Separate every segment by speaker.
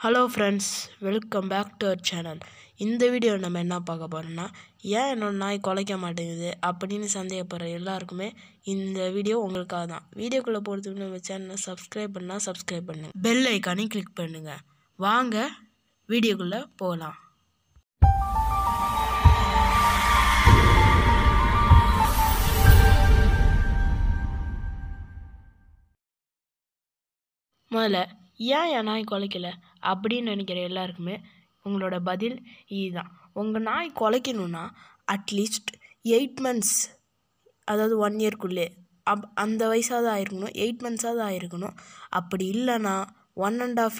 Speaker 1: hello friends welcome back to our channel இந்த video நம்ம என்ன பார்க்க போகிறோம்னா ஏன் என்னோட நாய் குலைக்க மாட்டேங்குது அப்படின்னு சந்தேகப்படுற எல்லாருக்குமே இந்த வீடியோ உங்களுக்காக தான் வீடியோக்குள்ளே போகிறதுக்கு நம்ம சேனலை சப்ஸ்கிரைப் பண்ணால் சப்ஸ்கிரைப் பண்ணுங்கள் பெல் ஐக்கானையும் கிளிக் பண்ணுங்கள் வாங்க வீடியோக்குள்ளே போகலாம் முதல்ல ஏன் என் நாய் குலைக்கல அப்படின்னு நினைக்கிற எல்லாருக்குமே உங்களோட பதில் இதுதான் உங்கள் நாய் குலைக்கணுன்னா அட்லீஸ்ட் எயிட் மந்த்ஸ் அதாவது ஒன் இயர்க்குள்ளே அப் அந்த வயசாவது ஆயிருக்கணும் எயிட் மந்த்ஸாவது ஆயிருக்கணும் அப்படி இல்லைன்னா ஒன் அண்ட் ஆஃப்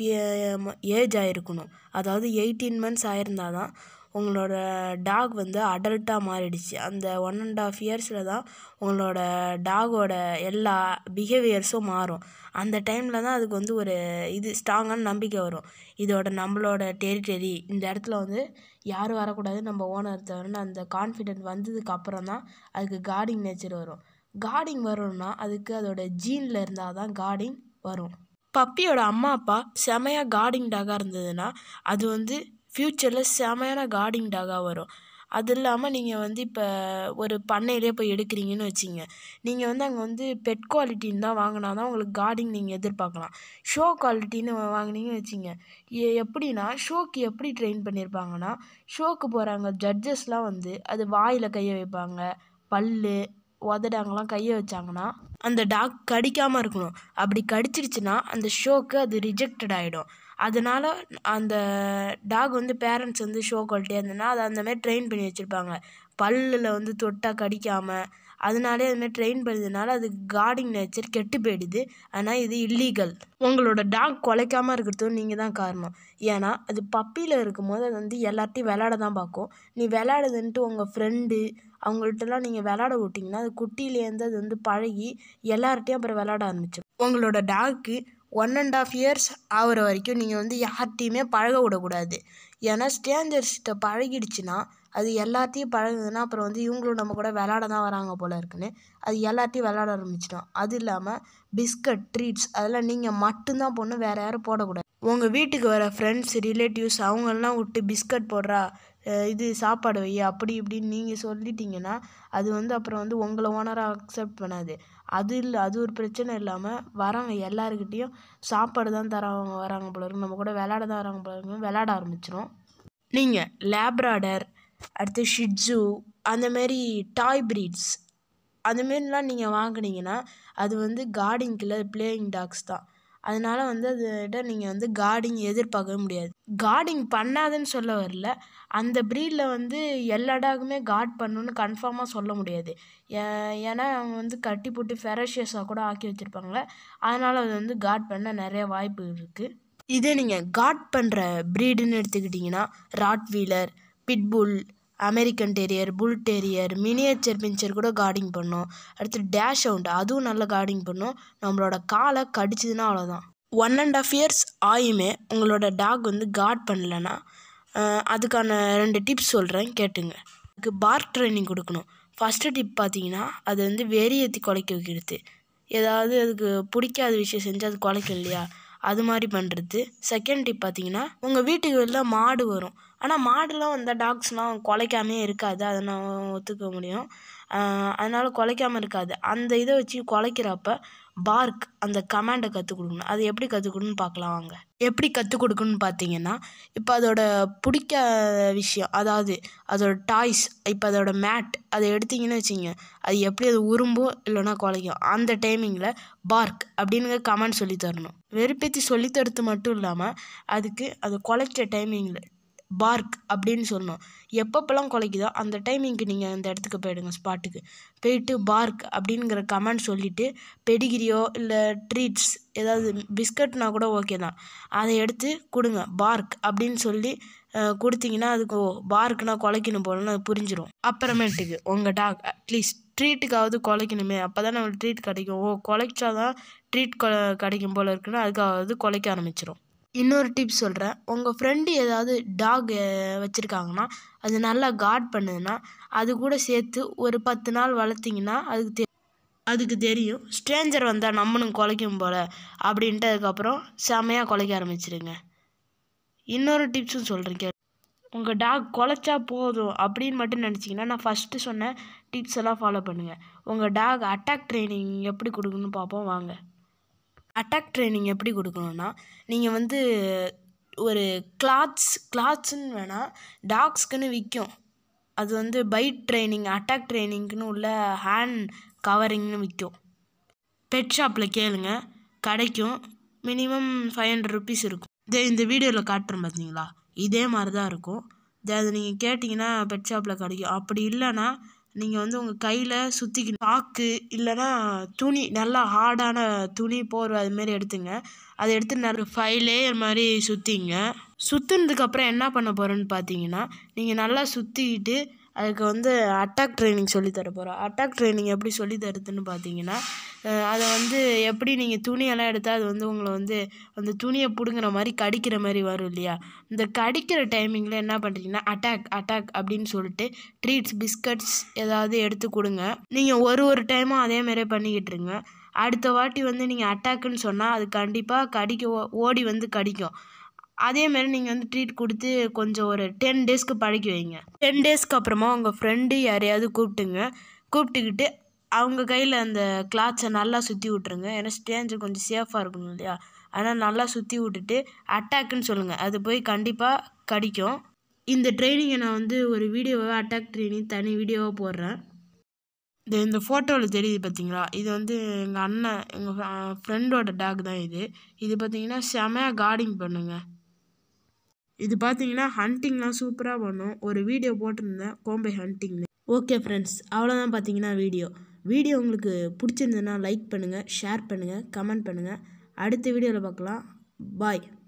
Speaker 1: ஏஜ் ஆயிருக்கணும் அதாவது எயிட்டீன் மந்த்ஸ் ஆயிருந்தால் தான் உங்களோட டாக் வந்து அடல்ட்டாக மாறிடுச்சு அந்த ஒன் அண்ட் ஆஃப் இயர்ஸில் தான் உங்களோட டாகோட எல்லா பிஹேவியர்ஸும் மாறும் அந்த டைமில் தான் அதுக்கு வந்து ஒரு இது ஸ்ட்ராங்கான நம்பிக்கை வரும் இதோட நம்மளோட டெரிட்டரி இந்த இடத்துல வந்து யாரும் வரக்கூடாது நம்ம ஓனர் தவிரன்னு அந்த கான்ஃபிடென்ட் வந்ததுக்கு அப்புறம் தான் அதுக்கு கார்டிங் நேச்சர் வரும் கார்டிங் வரணும்னா அதுக்கு அதோட ஜீனில் இருந்தால் தான் கார்டிங் வரும் பப்பியோட அம்மா அப்பா செமையாக கார்டிங் டாகாக இருந்ததுன்னா அது வந்து ஃப்யூச்சரில் செமையான கார்டிங் டாகாக வரும் அது இல்லாமல் நீங்கள் வந்து இப்போ ஒரு பண்ணையிலே போய் எடுக்கிறீங்கன்னு வச்சிங்க நீங்கள் வந்து அங்கே வந்து பெட் குவாலிட்டின்னு தான் வாங்கினா தான் உங்களுக்கு கார்டிங் நீங்கள் எதிர்பார்க்கலாம் ஷோ குவாலிட்டின்னு வாங்கினீங்கன்னு வச்சிங்க எ- எப்படின்னா ஷோக்கு எப்படி ட்ரெயின் பண்ணியிருப்பாங்கன்னா ஷோக்கு போகிறாங்க ஜட்ஜஸ்லாம் வந்து அது வாயில் கையை வைப்பாங்க பல்லு உதடாங்கலாம் கையை வச்சாங்கன்னா அந்த டாக் கடிக்காமல் இருக்கணும் அப்படி கடிச்சிருச்சுன்னா அந்த ஷோக்கு அது ரிஜெக்டட் ஆகிடும் அதனால் அந்த டாக் வந்து பேரண்ட்ஸ் வந்து ஷோ குவாலிட்டியாக இருந்ததுன்னா அதை அந்த மாதிரி ட்ரெயின் பண்ணி வச்சுருப்பாங்க பல்லில் வந்து தொட்டால் கடிக்காமல் அதனாலே அது மாதிரி ட்ரெயின் பண்ணதுனால அது கார்டிங் நேச்சர் கெட்டு போயிடுது ஆனால் இது இல்லீகல் உங்களோட டாக் குலைக்காமல் இருக்கிறதும் நீங்கள் தான் காரணம் ஏன்னா அது பப்பியில் இருக்கும்போது அது வந்து எல்லார்ட்டையும் விளையாட தான் பார்க்கும் நீ விளையாடுதுன்ட்டு உங்கள் ஃப்ரெண்டு அவங்கள்ட்டலாம் நீங்கள் விளையாட விட்டிங்கன்னா அது குட்டியிலேருந்து அது வந்து பழகி எல்லார்ட்டையும் அப்புறம் விளையாட ஆரம்பிச்சிடும் உங்களோட டாக்கு ஒன் அண்ட் ஆஃப் இயர்ஸ் ஆகிற வரைக்கும் நீங்கள் வந்து யார்கிட்டையுமே பழக விடக்கூடாது ஏன்னா ஸ்ட்ரேஞ்சர்ஸ்கிட்ட பழகிடுச்சுன்னா அது எல்லாத்தையும் பழகுதுன்னா அப்புறம் வந்து இவங்களும் நம்ம கூட விளையாட தான் வராங்க போல இருக்குன்னு அது எல்லாத்தையும் விளையாட ஆரம்பிச்சிடும் அது இல்லாமல் பிஸ்கட் ட்ரீட்ஸ் அதெல்லாம் நீங்கள் மட்டும்தான் போடணும் வேறு யாரும் போடக்கூடாது உங்கள் வீட்டுக்கு வர ஃப்ரெண்ட்ஸ் ரிலேட்டிவ்ஸ் அவங்களெலாம் விட்டு பிஸ்கட் போடுறா அஹ் இது சாப்பாடு வை அப்படி இப்படின்னு நீங்கள் சொல்லிட்டீங்கன்னா அது வந்து அப்புறம் வந்து உங்களை ஓனராக அக்செப்ட் பண்ணாது அது இல்லை அது ஒரு பிரச்சனை இல்லாமல் வரவங்க எல்லாருக்கிட்டேயும் சாப்பாடு தான் தரவங்க வராங்க போல இருக்கு நம்ம கூட விளையாட தான் வராங்க போல இருக்கு விளையாட ஆரம்பிச்சிரும் நீங்கள் லேப்ராடர் அடுத்து ஷிட்ஸு அந்த மாதிரி டாய் ப்ரீட்ஸ் அதுமாரிலாம் நீங்கள் வாங்குனீங்கன்னா அது வந்து கார்டிங்க்கு பிளேயிங் டாக்ஸ் தான் அதனால வந்து அதுகிட்ட நீங்கள் வந்து கார்டிங் எதிர்பார்க்கவே முடியாது கார்டிங் பண்ணாதுன்னு சொல்ல வரல அந்த ப்ரீடில் வந்து எல்லா டாகுமே கார்ட் பண்ணணும்னு கன்ஃபார்மாக சொல்ல முடியாது ஏ- ஏன்னா அவங்க வந்து கட்டி போட்டு ஃபெரஷியஸாக கூட ஆக்கி வச்சுருப்பாங்களே அதனால் அது வந்து கார்ட் பண்ண நிறைய வாய்ப்பு இருக்குது இதே நீங்கள் கார்ட் பண்ணுற ப்ரீடுன்னு எடுத்துக்கிட்டிங்கன்னா Rottweiler pit bull American terrier bull terrier miniature pinscher கூட கார்டிங் பண்ணும் அடுத்து டேஷ் அவுண்ட் அதுவும் நல்ல கார்டிங் பண்ணும் நம்மளோட காலை கடிச்சதுன்னா அவ்வளோதான் ஒன் அண்ட் ஆஃப் இயர்ஸ் ஆயுமே உங்களோட டாக் வந்து கார்ட் பண்ணலன்னா அஹ், அதுக்கான ரெண்டு டிப்ஸ் சொல்கிறேன் கேட்டுங்க அதுக்கு பார்க் ட்ரைனிங் கொடுக்கணும் ஃபஸ்ட்டு டிப் பார்த்தீங்கன்னா அது வந்து வெறி ஏற்றி குலைக்க வைக்கிறது ஏதாவது அதுக்கு பிடிக்காத விஷயம் செஞ்சு அது குலைக்கும் இல்லையா அது மாதிரி பண்ணுறது செகண்ட் டிப் பார்த்தீங்கன்னா உங்கள் வீட்டுக்கு வெளில மாடு வரும் ஆனால் மாடுலாம் வந்தால் டாக்ஸ்லாம் குலைக்காமே இருக்காது அதை நான் ஒத்துக்க முடியும் ஆஹ் அதனால குலைக்காமல் இருக்காது அந்த இதை வச்சு குலைக்கிறப்ப பார்க் அந்த கமாண்டை கற்றுக் கொடுக்கணும் அது எப்படி கற்றுக் கொடுக்கணும்னு பார்க்கலாம் வாங்க எப்படி கற்றுக் கொடுக்கணும்னு பார்த்தீங்கன்னா இப்போ அதோட பிடிக்காத விஷயம் அதாவது அதோட டாய்ஸ் இப்போ அதோட மேட் அதை எடுத்தீங்கன்னு வச்சிங்க அது எப்படி அது உரும்பும் இல்லைன்னா குலைக்கும் அந்த டைமிங்கில் பார்க் அப்படின்னு கமெண்ட் சொல்லி தரணும் வெறுப்பேற்றி சொல்லி தரது மட்டும் இல்லாமல் அதுக்கு அது குலைக்கிற டைமிங்கில் பார்க் அப்படின்னு சொல்லணும் எப்பப்பெல்லாம் குலைக்குதோ அந்த டைமிங்க்கு நீங்கள் அந்த இடத்துக்கு போயிடுங்க ஸ்பாட்டுக்கு போயிட்டு பார்க் அப்படிங்கிற கமெண்ட் சொல்லிவிட்டு பெடிகிரியோ இல்லை ட்ரீட்ஸ் ஏதாவது பிஸ்கட்னா கூட ஓகே தான் அதை எடுத்து கொடுங்க பார்க் அப்படின்னு சொல்லி அஹ், கொடுத்தீங்கன்னா அதுக்கு ஓ பார்க்குனா குலைக்கணும் போலன்னு அது புரிஞ்சிடும் அப்புறமேட்டுக்கு உங்கள் டாக் அட்லீஸ்ட் ட்ரீட்டுக்காவது குலைக்கணுமே அப்போ தான் நம்மளுக்கு ட்ரீட் கிடைக்கும் ஓ குலைச்சாதான் ட்ரீட் கிடைக்கும் போல இருக்குன்னா அதுக்காவது குலைக்க ஆரம்பிச்சிடும் இன்னொரு டிப் சொல்கிறேன் உங்கள் ஃப்ரெண்டு ஏதாவது டாக் வச்சுருக்காங்கன்னா அது நல்லா கார்ட் பண்ணுதுன்னா அது கூட சேர்த்து ஒரு பத்து நாள் வளர்த்திங்கன்னா அதுக்கு தெ அதுக்கு தெரியும் ஸ்ட்ரேஞ்சர் வந்தால் நம்மளும் குலைக்கும் போல் அப்படின்ட்டு அதுக்கப்புறம் செமையாக குலைக்க ஆரம்பிச்சிடுங்க இன்னொரு டிப்ஸும் சொல்கிறேன் உங்கள் டாக் குலைச்சா போதும் அப்படின்னு மட்டும் நினச்சிங்கன்னா நான் ஃபஸ்ட்டு சொன்ன டிப்ஸ் எல்லாம் ஃபாலோ பண்ணுங்கள் உங்கள் டாக் அட்டாக் ட்ரைனிங் எப்படி கொடுக்கணும்னு பார்ப்போம் வாங்க அட்டாக் ட்ரைனிங் எப்படி கொடுக்கணும்னா நீங்கள் வந்து ஒரு கிளாத்ஸ் கிளாத்ஸ்ன்னு வேணால் டாக்ஸ்க்குன்னு விற்கும் அது வந்து பைட் ட்ரைனிங் அட்டாக் ட்ரைனிங்க்குன்னு உள்ள ஹேண்ட் கவரிங்னு விற்கும் பெட் ஷாப்பில் கேளுங்க கிடைக்கும் மினிமம் ஃபைவ் ஹண்ட்ரட் ருபீஸ் இருக்கும் இதே இந்த வீடியோவில் காட்டுறேன் பார்த்தீங்களா இதே மாதிரி தான் இருக்கும் இது அது நீங்கள் கேட்டிங்கன்னா பெட் ஷாப்பில் கிடைக்கும் அப்படி இல்லைன்னா நீங்கள் வந்து உங்கள் கையில் சுற்றிக்கணும் சாக்கு இல்லைன்னா துணி நல்லா ஹார்டான துணி போர்வை அதுமாரி எடுத்துங்க அதை எடுத்து நிறைய ஃபைவ் லேயர் மாதிரி சுற்றிங்க சுற்றுனதுக்கப்புறம் என்ன பண்ண போகிறேன்னு பார்த்தீங்கன்னா நீங்கள் நல்லா சுற்றிக்கிட்டு அதுக்கு வந்து அட்டாக் ட்ரைனிங் சொல்லித்தர போகிறோம் அட்டாக் ட்ரைனிங் எப்படி சொல்லி தருதுன்னு பார்த்தீங்கன்னா அஹ் அதை வந்து எப்படி நீங்கள் துணியெல்லாம் எடுத்தால் அது வந்து உங்களை வந்து அந்த துணியை பிடுங்குற மாதிரி கடிக்கிற மாதிரி வரும் இல்லையா இந்த கடிக்கிற டைமிங்கில் என்ன பண்ணுறீங்கன்னா அட்டாக் அட்டாக் அப்படின்னு சொல்லிட்டு ட்ரீட்ஸ் பிஸ்கட்ஸ் ஏதாவது எடுத்து கொடுங்க நீங்கள் ஒரு ஒரு டைமும் அதே மாதிரியே பண்ணிக்கிட்டு இருங்க அடுத்த வாட்டி வந்து நீங்கள் அட்டாக்குன்னு சொன்னால் அது கண்டிப்பாக கடிக்க ஓ- ஓடி வந்து கடிக்கும் அதே மாதிரி நீங்கள் வந்து ட்ரீட் கொடுத்து கொஞ்சம் ஒரு டென் டேஸ்க்கு பழக்கி வைங்க டென் டேஸ்க்கு அப்புறமா உங்கள் ஃப்ரெண்டு யாரையாவது கூப்பிட்டுங்க கூப்பிட்டுக்கிட்டு அவங்க கையில் அந்த கிளாத்ஸை நல்லா சுற்றி விட்ருங்க ஏன்னா ஸ்டேஞ்சர் கொஞ்சம் சேஃபாக இருக்கணும் இல்லையா அதனால் நல்லா சுற்றி விட்டுட்டு அட்டாக்குன்னு சொல்லுங்கள் அது போய் கண்டிப்பாக கடிக்கும் இந்த ட்ரைனிங்கை நான் வந்து ஒரு வீடியோவாக அட்டாக் ட்ரைனிங் தனி வீடியோவாக போடுறேன் இந்த இந்த ஃபோட்டோவில் தெரியுது பார்த்தீங்களா இது வந்து எங்கள் அண்ணன் எங்கள் ஃப்ரெண்டோட டாக் தான் இது இது பார்த்தீங்கன்னா செமையாக கார்டிங் பண்ணுங்க இது பார்த்தீங்கன்னா ஹண்டிங்லாம் சூப்பராக பண்ணும் ஒரு வீடியோ போட்டிருந்தேன் கோம்பை ஹண்டிங்னு ஓகே ஃப்ரெண்ட்ஸ் அவ்வளோதான் பார்த்தீங்கன்னா வீடியோ வீடியோ உங்களுக்கு பிடிச்சிருந்ததுன்னா லைக் பண்ணுங்கள் ஷேர் பண்ணுங்கள் கமெண்ட் பண்ணுங்கள் அடுத்த வீடியோவில் பார்க்கலாம் பாய்